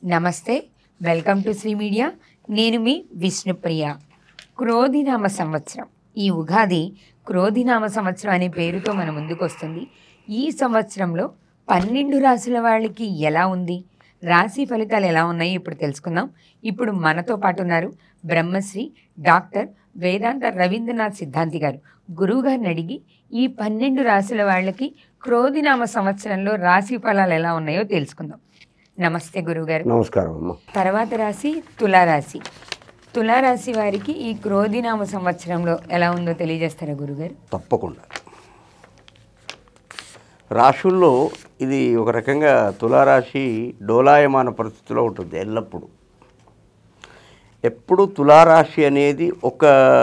నమస్తే welcome to Shri media నేను మీ విష్ణుప్రియ క్రోధినామ సంవత్సరం ఈ ఉగాది క్రోధినామ సంవత్సరం అనే పేరుతో మన ముందుకు వస్తుంది ఈ సంవత్సరంలో పన్నెండు రాసుల వాళ్ళకి ఎలా ఉంది రాశి ఫలితాలు ఎలా ఉన్నాయి ఇప్పుడు తెలుసుకుందాం ఇప్పుడు మనతో పాటు ఉన్నారు బ్రహ్మశ్రీ డాక్టర్ వేదాంత రవీంద్రనాథ్ సిద్ధాంతి గారు గురువు గారిని అడిగి ఈ పన్నెండు రాశుల వాళ్ళకి క్రోధినామ సంవత్సరంలో రాశి ఫలాలు ఎలా ఉన్నాయో తెలుసుకుందాం నమస్తే గురువుగారు నమస్కారం అమ్మ తర్వాత రాశి తులారాశి తులారాశి వారికి ఈ క్రోధినామ సంవత్సరంలో ఎలా ఉందో తెలియజేస్తారా గురుగారు తప్పకుండా రాశుల్లో ఇది ఒక రకంగా తులారాశి డోలాయమాన పరిస్థితిలో ఉంటుంది ఎల్లప్పుడూ ఎప్పుడు తులారాశి అనేది ఒక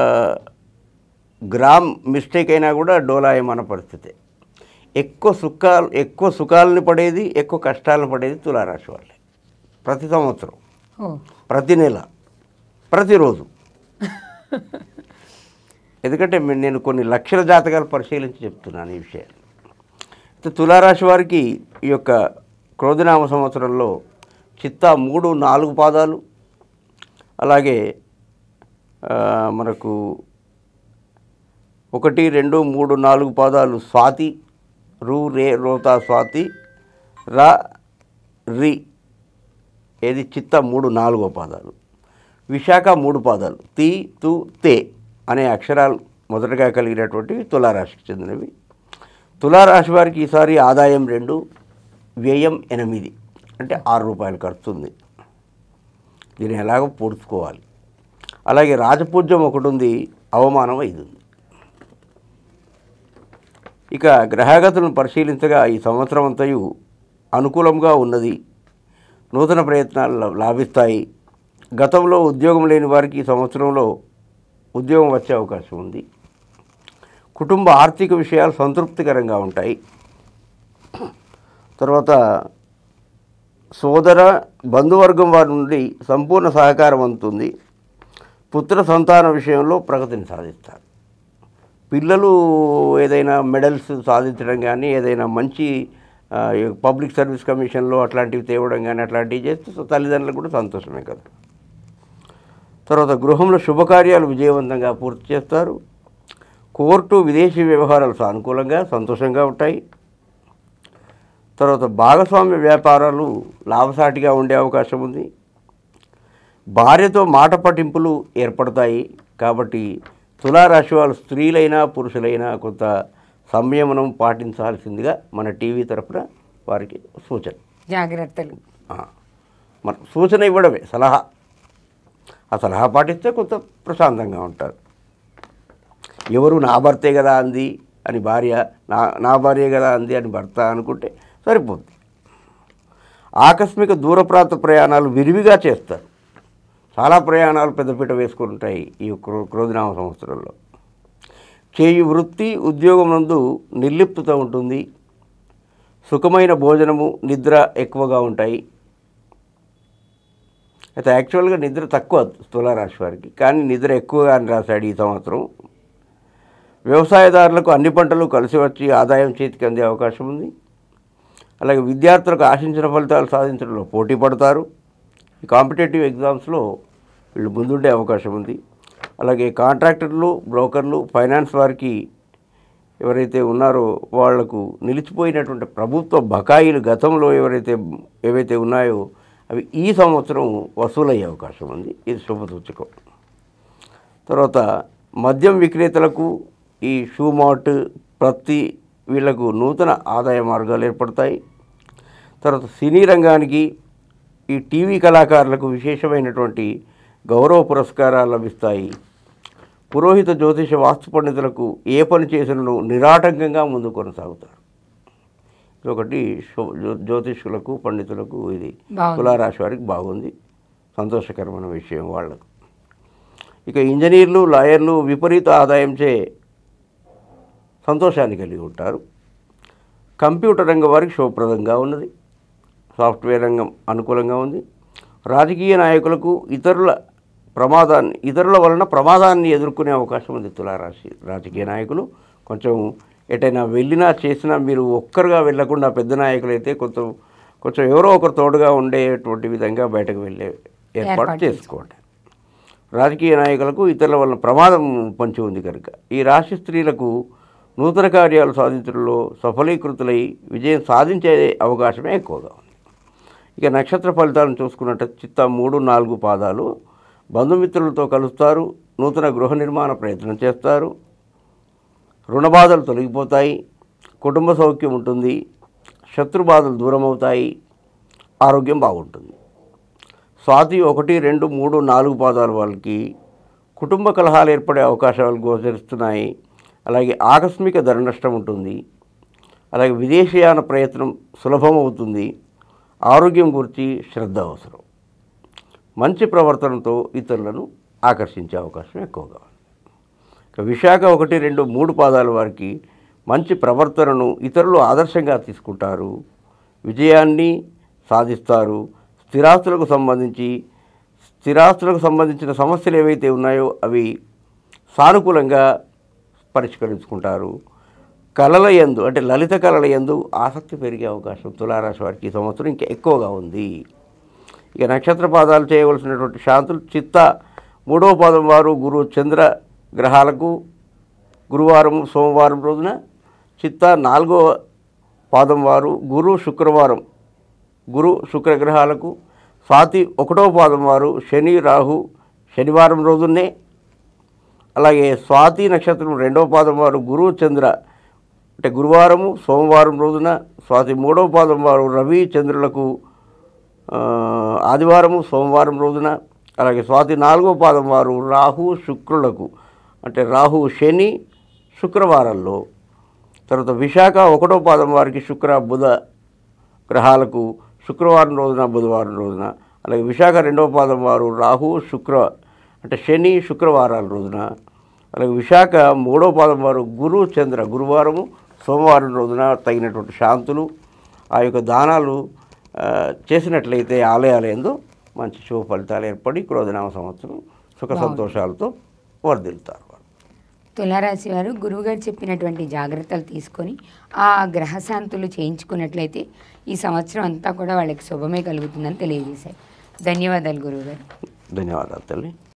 గ్రామ్ మిస్టేక్ అయినా కూడా డోలాయమాన పరిస్థితి ఎక్కువ సుఖాలు ఎక్కువ సుఖాలను పడేది ఎక్కువ కష్టాలను పడేది తులారాశి వాళ్ళే ప్రతి సంవత్సరం ఓ ప్రతి నెల ప్రతిరోజు ఎందుకంటే మే- నేను కొన్ని లక్షల జాతకాలు పరిశీలించి చెప్తున్నాను ఈ విషయాన్ని అయితే తులారాశి వారికి ఈ యొక్క క్రోధనామ సంవత్సరంలో చిత్తా మూడు నాలుగు పాదాలు అలాగే ఆ, మనకు ఒకటి రెండు మూడు నాలుగు పాదాలు స్వాతి రు రే రోతా స్వాతి రా రి ఏది చిత్త మూడు నాలుగో పాదాలు విశాఖ మూడు పాదాలు తి తు తే అనే అక్షరాలు మొదటగా కలిగినటువంటివి తులారాశికి చెందినవి తులారాశి వారికి ఈసారి ఆదాయం రెండు వ్యయం ఎనిమిది అంటే ఆరు రూపాయలు ఖర్చు ఉంది దీన్ని ఎలాగో పూడ్చుకోవాలి అలాగే రాజపూజ్యం ఒకటి ఉంది అవమానం ఐదు ఉంది ఇక గ్రహగతులను పరిశీలించగా ఈ సంవత్సరం అంతయు అనుకూలంగా ఉన్నది నూతన ప్రయత్నాలు లా- లాభిస్తాయి గతంలో ఉద్యోగం లేని వారికి ఈ సంవత్సరంలో ఉద్యోగం వచ్చే అవకాశం ఉంది కుటుంబ ఆర్థిక విషయాలు సంతృప్తికరంగా ఉంటాయి తర్వాత సోదర బంధువర్గం వారి నుండి సంపూర్ణ సహకారం అందుతుంది పుత్ర సంతాన విషయంలో ప్రగతిని సాధిస్తారు పిల్లలు ఏదైనా మెడల్స్ సాధించడం కానీ ఏదైనా మంచి ఆ, ఈ పబ్లిక్ సర్వీస్ కమిషన్లో అట్లాంటివి తేవడం కానీ అట్లాంటివి చేస్తే సో తల్లిదండ్రులకు కూడా సంతోషమే కదా తర్వాత గృహంలో శుభకార్యాలు విజయవంతంగా పూర్తి చేస్తారు కోర్టు విదేశీ వ్యవహారాలు సానుకూలంగా సంతోషంగా ఉంటాయి తర్వాత భాగస్వామ్య వ్యాపారాలు లాభసాటిగా ఉండే అవకాశం ఉంది భార్యతో మాట పట్టింపులు ఏర్పడతాయి కాబట్టి తులారాశి వాళ్ళు స్త్రీలైనా పురుషులైనా కొంత సంయమనం పాటించాల్సిందిగా మన టీవీ తరపున వారికి సూచన జాగ్రత్తలు ఆ, మన సూచన ఇవ్వడమే సలహా ఆ సలహా పాటిస్తే కొంత ప్రశాంతంగా ఉంటారు ఎవరు నా భర్తే కదా అంది అని భార్య నా నా భార్య కదా అంది అని భర్త అనుకుంటే సరిపోద్ది ఆకస్మిక దూర ప్రాంత ప్రయాణాలు విరివిగా చేస్తారు చాలా ప్రయాణాలు పెద్దపీట వేసుకుని ఉంటాయి ఈ క్రో క్రోధనామ సంవత్సరంలో చేయు వృత్తి ఉద్యోగం నందు నిర్లిప్తత ఉంటుంది సుఖమైన భోజనము నిద్ర ఎక్కువగా ఉంటాయి అయితే యాక్చువల్గా నిద్ర తక్కువ తులారాశి వారికి కానీ నిద్ర ఎక్కువగా అని రాశాడు ఈ సంవత్సరం వ్యవసాయదారులకు అన్ని పంటలు కలిసి వచ్చి ఆదాయం చేతికి అందే అవకాశం ఉంది అలాగే విద్యార్థులకు ఆశించిన ఫలితాలు సాధించడంలో పోటీ పడతారు ఈ కాంపిటేటివ్ ఎగ్జామ్స్లో వీళ్ళు ముందుండే అవకాశం ఉంది అలాగే కాంట్రాక్టర్లు బ్రోకర్లు ఫైనాన్స్ వారికి ఎవరైతే ఉన్నారో వాళ్లకు నిలిచిపోయినటువంటి ప్రభుత్వ బకాయిలు గతంలో ఎవరైతే ఏవైతే ఉన్నాయో అవి ఈ సంవత్సరం వసూలయ్యే అవకాశం ఉంది ఇది శుభసూచకం తర్వాత మద్యం విక్రేతలకు ఈ షూ మార్ట్ ప్రతి వీళ్లకు నూతన ఆదాయ మార్గాలు ఏర్పడతాయి తర్వాత సినీ రంగానికి ఈ టీవీ కళాకారులకు విశేషమైనటువంటి గౌరవ పురస్కారాలు లభిస్తాయి పురోహిత జ్యోతిష వాస్తు పండితులకు ఏ పని చేసినను నిరాటంకంగా ముందు కొనసాగుతారు ఇది ఒకటి శు- జ్యో- జ్యోతిష్కులకు పండితులకు ఇది బాగుంది. తులారాశి వారికి బాగుంది సంతోషకరమైన విషయం వాళ్ళకు ఇక ఇంజనీర్లు లాయర్లు విపరీత ఆదాయంచే సంతోషాన్ని కలిగి ఉంటారు కంప్యూటర్ రంగం వారికి శుభప్రదంగా ఉన్నది సాఫ్ట్వేర్ రంగం అనుకూలంగా ఉంది రాజకీయ నాయకులకు ఇతరుల ప్రమాదాన్ని ఇతరుల వలన ప్రమాదాన్ని ఎదుర్కొనే అవకాశం ఉంది తులారాశి రాజకీయ నాయకులు కొంచెం ఎటైనా వెళ్ళినా చేసినా మీరు ఒక్కరుగా వెళ్ళకుండా పెద్ద నాయకులైతే కొంచెం కొంచెం ఎవరో ఒకరు తోడుగా ఉండేటువంటి విధంగా బయటకు వెళ్ళే ఏర్పాటు ఏర్పాటు చేసుకోండి రాజకీయ నాయకులకు ఇతరుల వలన ప్రమాదం పొంచి ఉంది కనుక ఈ రాశి స్త్రీలకు నూతన కార్యాలు సాధించడంలో సఫలీకృతులై విజయం సాధించే అవకాశమే ఎక్కువగా ఉంది ఇక నక్షత్ర ఫలితాలను చూసుకున్నట్టు చిత్త మూడు నాలుగు పాదాలు బంధుమిత్రులతో కలుస్తారు నూతన గృహ నిర్మాణ ప్రయత్నం చేస్తారు రుణ బాధలు తొలగిపోతాయి కుటుంబ సౌఖ్యం ఉంటుంది శత్రు బాధలు దూరం అవుతాయి ఆరోగ్యం బాగుంటుంది స్వాతి ఒకటి రెండు మూడు నాలుగు పాదాల వాళ్ళకి కుటుంబ కలహాలు ఏర్పడే అవకాశాలు గోచరిస్తున్నాయి అలాగే ఆకస్మిక ధర నష్టం ఉంటుంది అలాగే విదేశీయాన ప్రయత్నం సులభమవుతుంది ఆరోగ్యం గురించి శ్రద్ధ అవసరం మంచి ప్రవర్తనతో ఇతరులను ఆకర్షించే అవకాశం ఎక్కువగా ఉంది ఇక విశాఖ ఒకటి రెండు మూడు పాదాల వారికి మంచి ప్రవర్తనను ఇతరులు ఆదర్శంగా తీసుకుంటారు విజయాన్ని సాధిస్తారు స్థిరాస్తులకు సంబంధించి స్థిరాస్తులకు సంబంధించిన సమస్యలు ఏవైతే ఉన్నాయో అవి సానుకూలంగా పరిష్కరించుకుంటారు కళల యందు అంటే లలిత కళల యందు ఆసక్తి పెరిగే అవకాశం తులారాశి వారికి ఈ సంవత్సరం ఇంకా ఎక్కువగా ఉంది ఇక నక్షత్ర పాదాలు చేయవలసినటువంటి శాంతులు చిత్త మూడవ పాదం వారు గురు చంద్ర గ్రహాలకు గురువారం సోమవారం రోజున చిత్త నాలుగవ పాదం వారు గురు శుక్రవారం గురు శుక్రగ్రహాలకు స్వాతి ఒకటవ పాదం వారు శని రాహు శనివారం రోజునే అలాగే స్వాతి నక్షత్రం రెండవ పాదం వారు గురు చంద్ర అంటే గురువారము సోమవారం రోజున స్వాతి మూడవ పాదం వారు రవి చంద్రులకు ఆ, ఆదివారము సోమవారం రోజున అలాగే స్వాతి నాలుగో పాదం వారు రాహు శుక్రులకు అంటే రాహు శని శుక్రవారాల్లో తర్వాత విశాఖ ఒకటో పాదం వారికి శుక్ర బుధ గ్రహాలకు శుక్రవారం రోజున బుధవారం రోజున అలాగే విశాఖ రెండవ పాదం వారు రాహు శుక్ర అంటే శని శుక్రవారాల రోజున అలాగే విశాఖ మూడవ పాదం వారు గురు చంద్ర గురువారము సోమవారం రోజున తగినటువంటి శాంతులు ఆ యొక్క దానాలు ఆ, చేసినట్లయితే ఆలయాలయందు మంచి శుభ ఫలితాలు ఏర్పడి క్రోధనామ సంవత్సరం సుఖ సంతోషాలతో వర్ధిల్తారు తులారాశి వారు గురువుగారు చెప్పినటువంటి జాగ్రత్తలు తీసుకొని ఆ గ్రహశాంతులు చేయించుకున్నట్లయితే ఈ సంవత్సరం అంతా కూడా వాళ్ళకి శుభమే కలుగుతుందని తెలియజేశారు ధన్యవాదాలు గురువుగారు ధన్యవాదాలు తల్లి